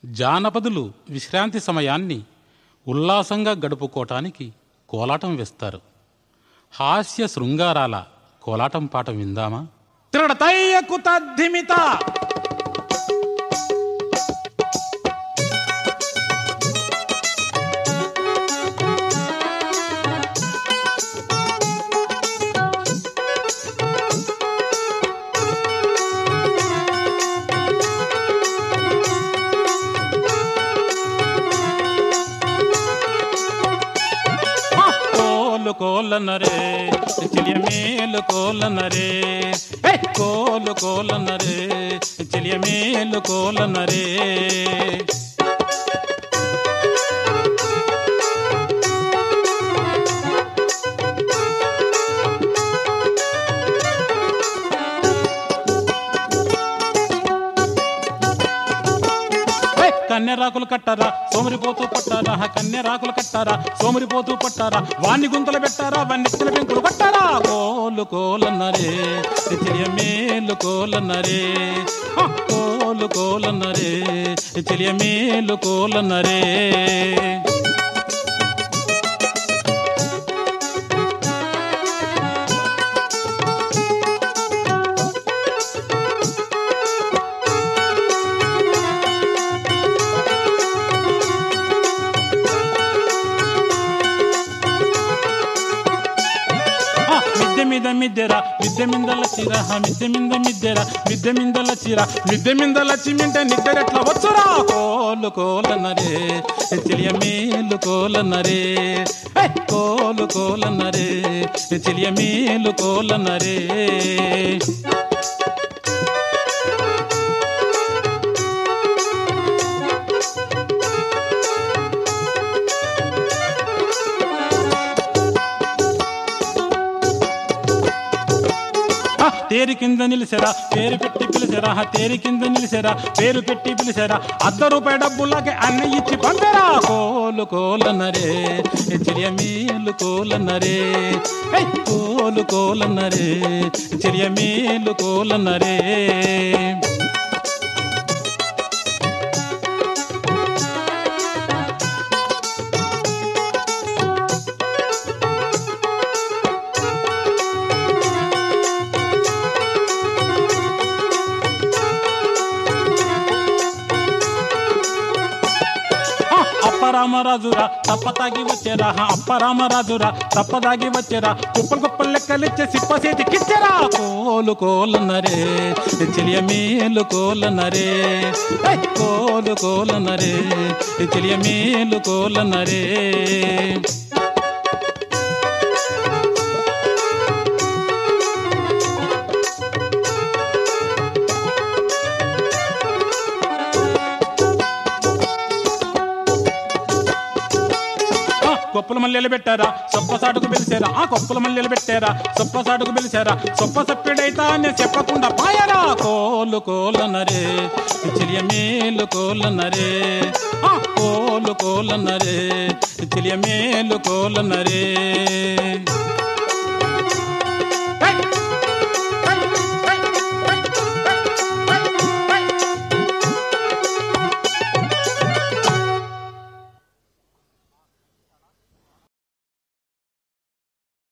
జానపదులు విశ్రాంతి సమయాన్ని ఉల్లాసంగా గడుపుకోవటానికి కోలాటం వేస్తారు హాస్య శృంగారాల కోలాటం పాట విందామా త్రిడతయ్యకు తద్ధిమిత కోలు కోలనరే చెలియ మేలు కోలనరే ఏ, కోలు కోలనరే చెలియ మేలు కోలనరే ఏ, కన్నెరాకులు కట్టారా సోమరిపోతూ పట్టారా కన్నెరాకులు కట్టారా సోమరిపోతూ పట్టారా వాణ్ణి గుంతలు పెట్టారా వన్నెత్తిన పెంకులు కొట్టారా కోలు కోలన్నరే చెలియ మేలు కోలన్నరే ఆ, కోలు కోలన్నరే చెలియ మేలు కోలన్నరే ఆ, మిద్దె మీద మిద్దెరా మిద్దె మిందల చీర ఆ, మిద్దె మింద మిద్దెరా మిద్దె మిందల చీర మిద్దె మిందల చిమ్మింటే నిద్దరెట్లా వచ్చురా కోలు కోలనరే చెలియ మేలు కోలనరే ఏ, కోలు కోలనరే చెలియ మేలు కోలనరే ఆ, తేరి కింద నిలిసెరా పేరు పెట్టి పిలిచెరా ఆ, తేరి కింద నిలిసెరా పేరు పెట్టి పిలిచెరా అర్ధ రూపాయి డబ్బులకి అన్ని ఇచ్చి పంపెరా కోలు కోలనరే చెలియ మేలు కోలనరే ఏ, కోలు కోలనరే చెలియ మేలు కోలనరే ఆ, అప్పరామరాజురా తప్ప తాగి వచ్చేరా ఆ, అప్పరామరాజురా తప్ప తాగి వచ్చేరా కుప్పలు కుప్పలు లెక్కలిచ్చే సిప్ప చేతికిచ్చారా కోలు కోలనరే చెలియ మేలు కోలనరే ఏ, కోలు కోలనరే చెలియ మేలు కోలనరే ఆ, కొప్పుల మల్లెలు పెట్టారా సొప్ప సాటుకు పిలిచారా ఆ కొప్పుల మల్లెలు పెట్టారా సొప్ప సాటుకు పిలిచారా సొప్ప సప్పిడైతా అని చెప్పకుండా పాయరా కోలు కోలనరే చెలియ మేలు కోలనరే ఆ, కోలు కోలనరే చెలియ మేలు కోలనరే